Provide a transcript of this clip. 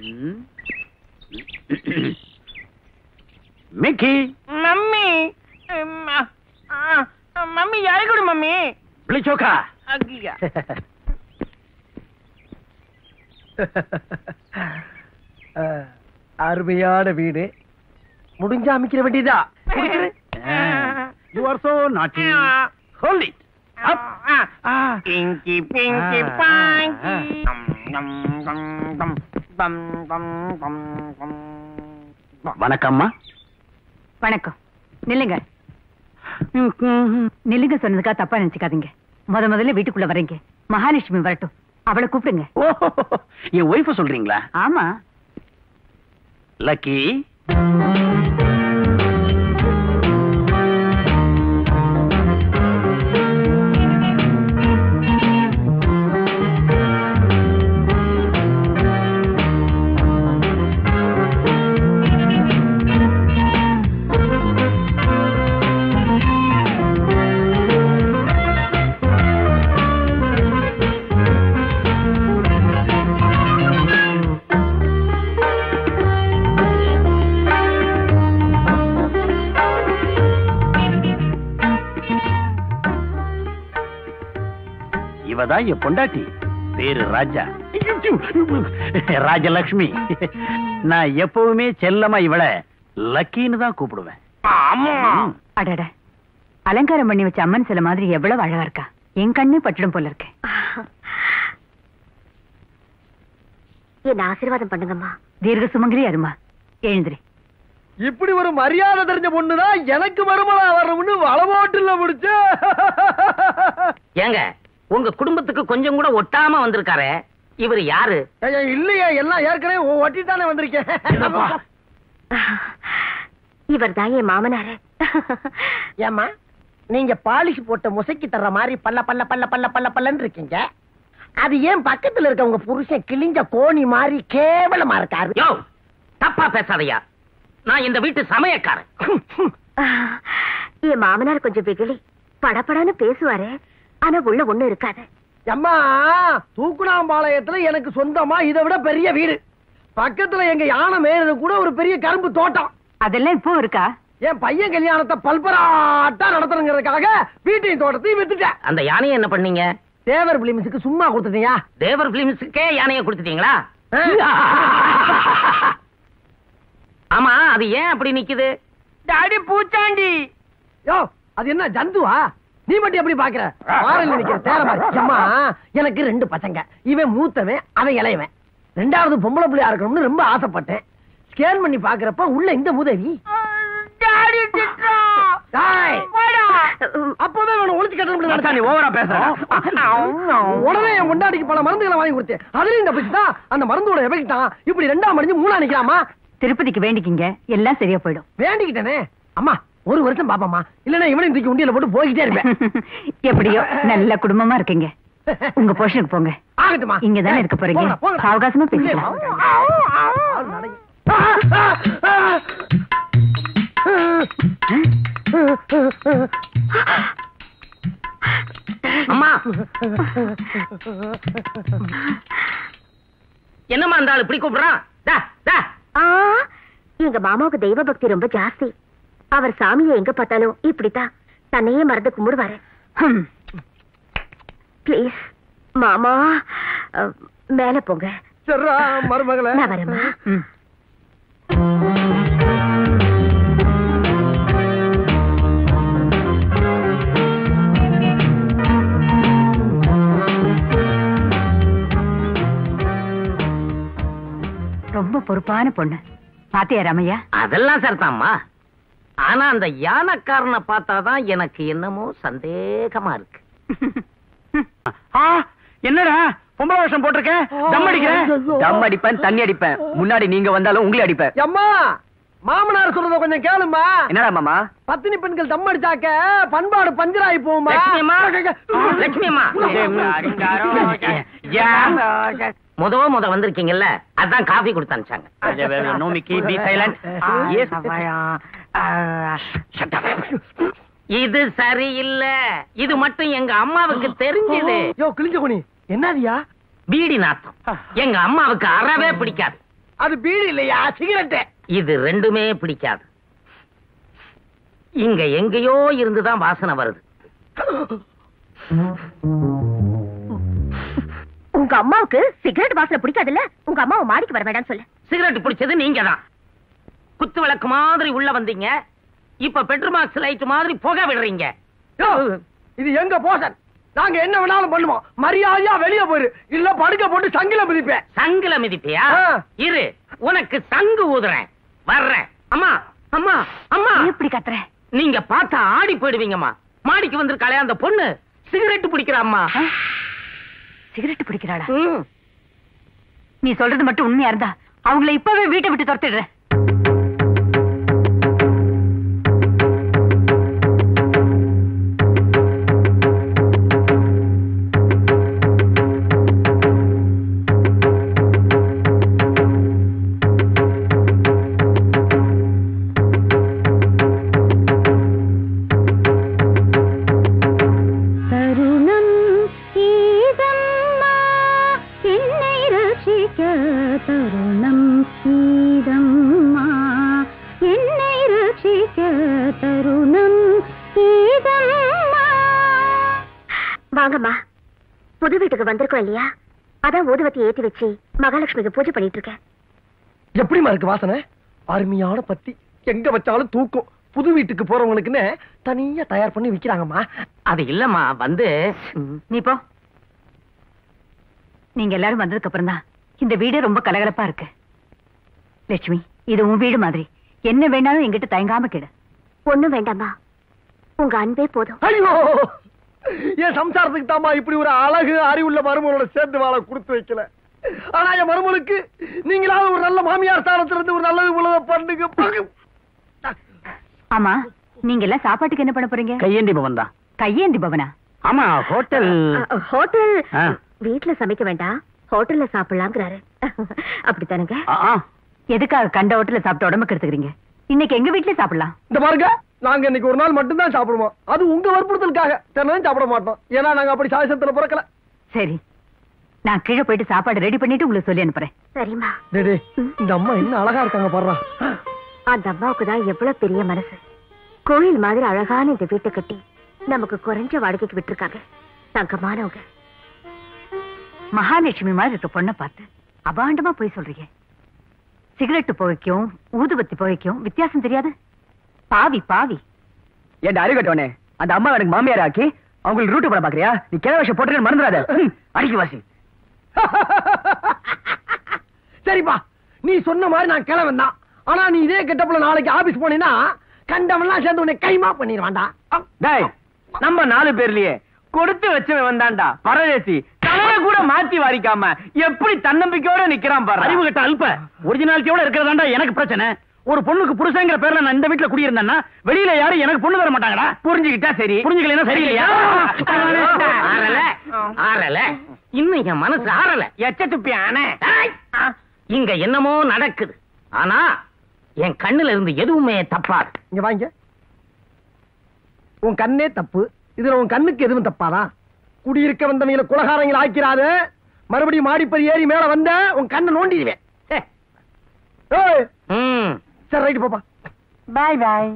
Mickey mummy mummy யாரு mummy விழிச்சோக்கா அக்கியா அருமையான வீடு முடிஞ்சா அமைக்கிற வேண்டியதா you are so naughty hold it up pinky pinky பாங்கி டம் டம் டம் டம் டம் டம் டம் வணக்கம்மா வணக்கம் நில்லுங்க நில்லுங்க சொன்னதுக்கா தப்பா நினைச்சுக்காதீங்க முத முதல்ல வீட்டுக்குள்ள வரீங்க மகாலட்சுமி வரட்டும் அவளை கூப்பிடுங்க ஓ என் ஒய்ஃப சொல்றீங்களா ஆமா லக்கி இவதான் என் பொண்டாட்டி பேரு ராஜா ராஜலக்ஷ்மி நான் எப்பவுமே செல்லமா இவள லக்கின்னு தான் கூப்பிடுவேன் ஆமா அடட அலங்காரம் பண்ணி வச்ச அம்மன் சில மாதிரி எவ்வளவு அழகா இருக்கா என் கண்ணே பட்டுடும் போல இருக்கு என்ன ஆசீர்வாதம் பண்ணுங்கம்மா தீர்க்க சுமங்கலி அருமா எழுந்திரி இப்படி ஒரு மரியாதை தெரிஞ்ச பொண்ணுதான் எனக்கு மருமலா வரணும்னு வளவோட்டுல முடிச்சு ஏங்க உங்க குடும்பத்துக்கு கொஞ்சம் கூட ஒட்டாம வந்திருக்காரே இவர் யாரு இல்லையே எல்லாம் ஏற்கனவே ஒட்டிட்டானே வந்திருக்கேன் இவர் தான் என் மாமனாரு ஏமா நீங்க பாலிஷ் போட்ட முசைக்கு தர்ற மாதிரி பல்ல பல்ல பல்ல பல்ல பல்ல பல்லன்னு இருக்கீங்க அது ஏன் பக்கத்துல இருக்க உங்க புருஷன் கிழிஞ்ச கோணி மாதிரி கேவலமா இருக்காரு யோ தப்பா பேசாதயா நான் இந்த வீட்டு சமயக்காரன் என் மாமனார் கொஞ்சம் வெகுளி படபடன்னு பேசுவாரு ஆனா உள்ள ஒண்ணு இருக்காது அம்மா தூக்குனாம்பாளையத்துல எனக்கு சொந்தமா இதை விட பெரிய வீடு பக்கத்துல எங்க யானை மேயறது கூட ஒரு பெரிய கரும்பு தோட்டம் அதெல்லாம் இப்போ இருக்கா என் பையன் கல்யாணத்தை பல்பராட்டா நடத்தணுங்கிறதுக்காக வீட்டையும் தோட்டத்தையும் வித்துட்டேன் அந்த யானையை என்ன பண்ணீங்க தேவர் பிலிம்ஸுக்கு சும்மா கொடுத்துட்டியா தேவர் பிலிம்ஸுக்கே யானையை கொடுத்துட்டீங்களா ஆமா அது ஏன் அப்படி நிக்குது டாடி பூச்சாண்டி யோ அது என்ன ஜந்துவா நீ மட்டும் எப்படி பாக்குற வாரல் நிக்கிற தேர மாதிரி அம்மா எனக்கு ரெண்டு பசங்க இவன் மூத்தவன் அவன் இளையவன் ரெண்டாவது பொம்பளை பிள்ளையா இருக்கணும்னு ரொம்ப ஆசைப்பட்டேன் ஸ்கேன் பண்ணி பாக்குறப்ப உள்ள இந்த உதவி டாடி டேய், அப்பவே இவனை ஒளிச்சு கட்டணும் நீ ஓவரா பேசுற உடனே என் முண்டாடிக்கு பல மருந்துகளை வாங்கி கொடுத்தேன் அதுலயும் தப்பிச்சுட்டா அந்த மருந்தோட எஃபெக்டான் இப்படி ரெண்டாம் மடிஞ்சு மூணா நிக்கலாமா திருப்பதிக்கு வேண்டிக்கிங்க எல்லாம் சரியா போயிடும் வேண்டிக்கிட்டேனே அம்மா ஒரு வருஷம் பாப்பாமா இல்லன்னா இவனையும் தூக்கி உண்டியல போட்டு போய்கிட்டே இருப்பேன் எப்படியோ நல்ல குடும்பமா இருக்கீங்க உங்க போஷனுக்கு போங்க ஆகட்டுமா இங்கதானே இருக்க போறீங்க. போங்கடா, போங்கடா. சாவகாசமா பேசிக்கலாம். ஆள் நடை. ஆ, ஆ, ஆ. அம்மா என்னம்மா அந்த ஆள் இப்படி கூப்பிடுறான் டா, டா. ஆ, எங்க மாமாவுக்கு தெய்வ பக்தி ரொம்ப ஜாஸ்தி அவர் சாமியை எங்க பார்த்தாலும் இப்படித்தான் தன்னையே மறந்து கும்பிடுவாரு ஹம். ப்ளீஸ் மாமா அ, மேல போங்க சரிடா, மருமகளே நான் வரேம்மா ம். ரொம்ப பொறுப்பான பொண்ணு பாத்தியா ராமையா அதெல்லாம் சரிதாம்மா ஆனா அந்த யானைக்காரனை பார்த்தாதான் எனக்கு என்னமோ சந்தேகமா இருக்கு ஆ, என்னடா பொம்பளை வேஷம் போட்டிருக்க தம் அடிக்கிறேன் தம் அடிப்பேன் தண்ணி அடிப்பேன் முன்னாடி நீங்க வந்தாலும் உங்களை அடிப்பேன் அம்மா மாமனார் சொல்றத கொஞ்சம் கேளுமா என்னடா மாமா பத்தினி பெண்கள் தம் அடிச்சாக்க பண்பாடு பஞ்சராயி போகுமா லட்சுமி அம்மா லட்சுமி அம்மா முத முத வந்திருக்கீங்கல்ல அதான் காபி கொடுத்து அனுப்பிச்சாங்க no Mickey be silent yes இது சரியில்லை இது மட்டும் எங்க அம்மாவுக்கு தெரிஞ்சது யோ கிழிஞ்ச குனி என்னதியா பீடி நாத்தம் எங்க அம்மாவுக்கு அறவே பிடிக்காது அது பீடி இல்லையா சிகரெட்டு இது ரெண்டுமே பிடிக்காது இங்க எங்கேயோ இருந்துதான் வாசனை வருது உங்க அம்மாவுக்கு சிகரெட் வாசனை பிடிக்காதுல்ல உங்க அம்மாவை மாடிக்கு வர வேண்டாம்னு சொல்லு சிகரெட் பிடிச்சது நீங்க தான் குத்து விளக்கு மாதிரி உள்ள வந்தீங்க இப்ப பெட்ரோமாக்ஸ் லைட் மாதிரி புகை விடுறீங்க யோ, இது எங்க போசன் நாங்க என்ன வேணாலும் பண்ணுவோம் மரியாதையா வெளிய போயிரு இல்ல படுக்க போட்டு சங்கில மிதிப்பேன் சங்குல மிதிப்பியா ஆ. இரு உனக்கு சங்கு ஊதுறேன் வர்றேன் அம்மா அம்மா அம்மா ஏன் இப்படி கத்துற நீங்க பார்த்தா ஆடி போயிடுவீங்கம்மா மாடிக்கு வந்திருக்காளே அந்த பொண்ணு சிகரெட் பிடிக்கிற அம்மா சிகரெட் பிடிக்கிறாளா ம். நீ சொல்றது மட்டும் உண்மையா இருந்தா அவங்கள இப்பவே வீட்டை விட்டு துரத்திடுறேன் தருணம் ஈதம்மா என்னை ரட்சிக்க தருணம் ஈதம்மா என்னை ரட்சிக்க தருணம் ஈதம்மா வாங்கம்மா புது வீட்டுக்கு வந்திருக்கோம் இல்லையா அதான் ஊதுவத்தி ஏத்தி வச்சு மகாலட்சுமிக்கு பூஜை பண்ணிட்டு இருக்கேன் எப்படிமா இருக்கு வாசனை அருமையான பத்தி எங்க வச்சாலும் தூக்கும் புது வீட்டுக்கு போறவங்களுக்குன்னு தனியா தயார் பண்ணி விக்கிறாங்கம்மா அது இல்லம்மா வந்து நீ போ நீங்க எல்லாரும் வந்ததுக்கு அப்புறம் தான் இந்த வீடு ரொம்ப கலகலப்பா இருக்கு லட்சுமி இது உன் வீடு மாதிரி என்ன வேணாலும் என்கிட்ட தயங்காம கேடு ஒண்ணும் வேண்டாம்மா உங்க அன்பே போதும் ஐயோ என் சம்சாரத்துக்கு தாமா இப்படி ஒரு அழகு அறிவுள்ள மருமகளோட சேர்ந்து வாழ கொடுத்து வைக்கல ஆனா என் மருமகளுக்கு நீங்களாவது ஒரு நல்ல மாமியார் ஸ்தானத்துல இருந்து ஒரு நல்லது உள்ளத பண்ணுங்க பகு. ஆமா நீங்க எல்லாம் சாப்பாட்டுக்கு என்ன பண்ண போறீங்க கையேந்தி பவன் தான் கையேந்தி பவனா ஆமா ஹோட்டல் அ, ஹோட்டல் ஆ. வீட்ல சமைக்க வேண்டாம் ஹோட்டல்ல சாப்பிடலாங்கிறாரு அப்படித்தானுங்க ஆ, ஆ. எதுக்காக கண்ட ஹோட்டல்ல சாப்பிட்டு உடம்புக்கு எடுத்துக்கிறீங்க இன்னைக்கு எங்க வீட்லயே சாப்பிடலாம் இந்த பாருங்க நாங்க இன்னைக்கு ஒரு நாள் மட்டும்தான் சாப்பிடுவோம் அது உங்க வற்புறுத்தலுக்காக தினம் சாப்பிட மாட்டோம் ஏன்னா நாங்க அப்படி சாயசத்துல பிறக்கல சரி நான் கீழே போயிட்டு சாப்பாடு ரெடி பண்ணிட்டு உங்களுக்கு சொல்லி அனுப்புறேன் சரிம்மா டேய், டேய், இந்த அம்மா என்ன அழகா இருக்காங்க பாடுறா அந்த அம்மாவுக்கு தான் எவ்வளவு பெரிய மனசு கோயில் மாதிரி அழகான இந்த வீட்டை கட்டி நமக்கு குறைஞ்ச வாடகைக்கு விட்டுருக்காங்க தங்கமானவங்க மகாலட்சுமி மாதிரி இருக்க பொண்ணை பார்த்து அபாண்டமா போய் சொல்றீங்க சிகரெட் புகைக்கும் ஊதுபத்தி புகைக்கும் வித்தியாசம் தெரியாது பாவி பாவி ஏன்டா அறிகட்டவனே அந்த அம்மா எனக்கு மாமியார் ஆக்கி அவங்களுக்கு ரூட்டு போட பாக்குறியா நீ கிழ வருஷம் போட்டு மறந்துடாத ம், அடிக்கு வாசி சரிப்பா நீ சொன்ன மாதிரி நான் கிளவன் தான் ஆனா நீ இதே கெட்டப்புல நாளைக்கு ஆபீஸ் போனீங்கன்னா கண்டவன்லாம் சேர்ந்து உன்னை கைமா பண்ணிடுவான்டா டேய் நம்ம நாலு பேர்லயே கொடுத்து வச்சவன் வந்தான்டா பரதேசி தலைய கூட மாத்தி வாரிக்காம எப்படி தன்னம்பிக்கையோட நிக்கிறான் பாரு அறிவு கட்ட அல்ப ஒரிஜினாலிட்டியோட இருக்கிறதாண்டா எனக்கு பிரச்சனை ஒரு பொண்ணுக்கு புருஷங்கிற பேர்ல நான் இந்த வீட்டுல குடியிருந்தேன்னா வெளியில யாரும் எனக்கு பொண்ணு தர மாட்டாங்கடா புரிஞ்சுக்கிட்டா சரி புரிஞ்சுக்கலைன்னா சரியில்லையா ஆறல ஆறல இன்னும் என் மனசு ஆறல எச்ச துப்பி ஆனே ஏய்! இங்க என்னமோ நடக்குது ஆனா என் கண்ணுல இருந்து எதுவுமே தப்பாது இங்க வாங்க உன் கண்ணே தப்பு இதுல உன் கண்ணுக்கு எதுவும் தப்பாதா குடியிருக்க வந்தவங்கள குலகாரங்களை ஆக்கிறாத மறுபடியும் மாடிப்படி ஏறி மேல வந்த உன் கண்ணை நோண்டிடுவேன் ஏய், ம் சரி ரைட்டு பாப்பா பாய் பாய்